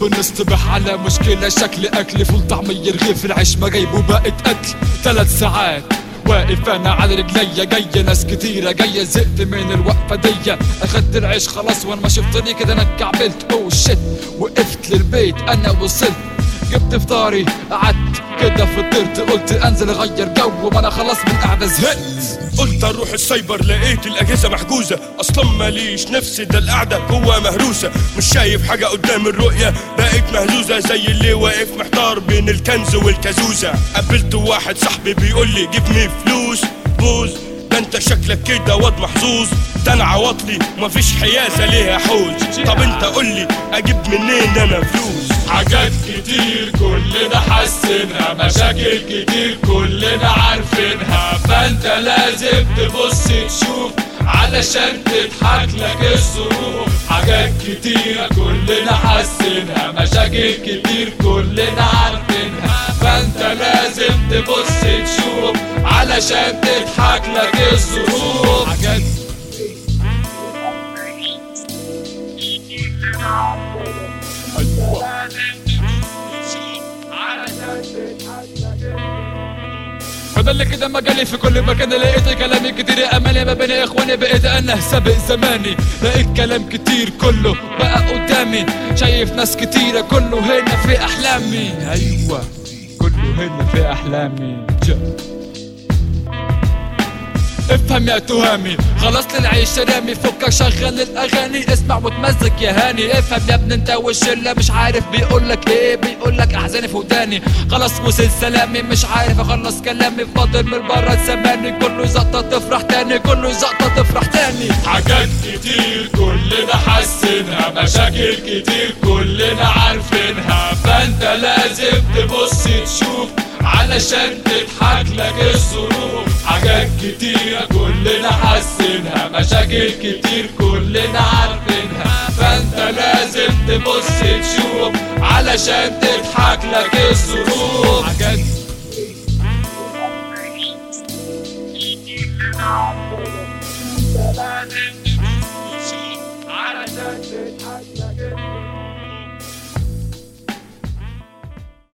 بنصطبح على مشكلة شكل أكل فول طعمية رغيف العيش ما جايبه بقت قتل ثلاث ساعات واقف انا على رجليا جاية ناس كتيرة جاية زهقت من الوقفة دي اخدت العيش خلاص وانا ماشي في طريقي كده انا اتكعبلت اوه شيت وقفت للبيت انا وصلت جبت فطاري قعدت كده فطرت قلت انزل اغير جو ما انا خلاص من القعدة زهقت قلت اروح السايبر لقيت الاجهزه محجوزه اصلا ماليش نفس ده القعده جوه مهروسه مش شايف حاجه قدام الرؤيه بقيت مهزوزه زي اللي واقف محتار بين الكنز والكازوزه قابلت واحد صاحبي بيقول لي جيب مي فلوس بوز ده انت شكلك كده واد محظوظ ده انا عواطلي ومفيش حيازه ليها حوز طب انت قول لي اجيب منين انا فلوس حاجات كتير كلنا حاسينها مشاكل كتير كلنا عارفينها فانت لازم تبص تشوف علشان تضحك لك الظروف حاجات كتير كلنا حاسينها مشاكل كتير كلنا عارفينها فانت لازم تبص تشوف علشان تضحك لك الظروف حاجات فده اللي كده مجالي في كل مكان لقيت كلامي كتير امالي ما بين اخواني بقيت انا سابق زماني لقيت كلام كتير كله بقى قدامي شايف ناس كتيرة كله هنا في احلامي ايوه كله هنا في احلامي جا. افهم يا تهامي خلاص للعيش رامي فكك شغل الاغاني اسمع وتمزج يا هاني افهم يا ابني انت والشله مش عارف بيقولك ايه بيقولك احزاني في وداني خلاص وصل سلامي مش عارف اخلص كلامي فاضل من بره زماني كله زقطه تفرح تاني كله زقطه تفرح تاني حاجات كتير كلنا حاسينها مشاكل كتير كلنا عارفينها فانت لازم تبص تشوف علشان تضحك لك الظروف حاجات كتيرة كلنا حاسينها مشاكل كتير كلنا عارفينها فانت لازم تبص تشوف علشان تضحك لك الظروف